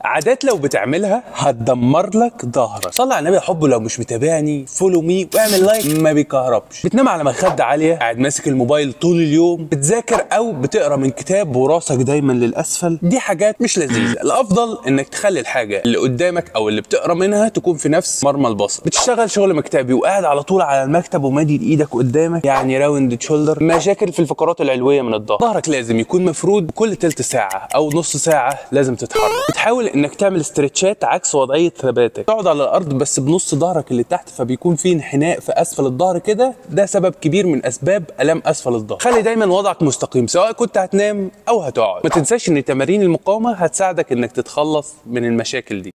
عادات لو بتعملها هتدمر لك ظهرك صلي على النبي يا حب لو مش متابعني فولو مي واعمل لايك ما بيكهربش بتنام على مخده عاليه قاعد ماسك الموبايل طول اليوم بتذاكر او بتقرا من كتاب وراسك دايما للاسفل دي حاجات مش لذيذه الافضل انك تخلي الحاجه اللي قدامك او اللي بتقرا منها تكون في نفس مرمى البصر بتشتغل شغل مكتبي وقاعد على طول على المكتب ومادي ايدك قدامك يعني راوند شولدر مشاكل في الفقرات العلويه من الظهر ظهرك لازم يكون مفرود كل تلت ساعه او نص ساعه لازم تتحرك بتحاول انك تعمل استرتشات عكس وضعيه ثباتك تقعد على الارض بس بنص ظهرك اللي تحت فبيكون في انحناء في اسفل الظهر كده ده سبب كبير من اسباب الام اسفل الظهر خلي دايما وضعك مستقيم سواء كنت هتنام او هتقعد ما تنساش ان تمارين المقاومه هتساعدك انك تتخلص من المشاكل دي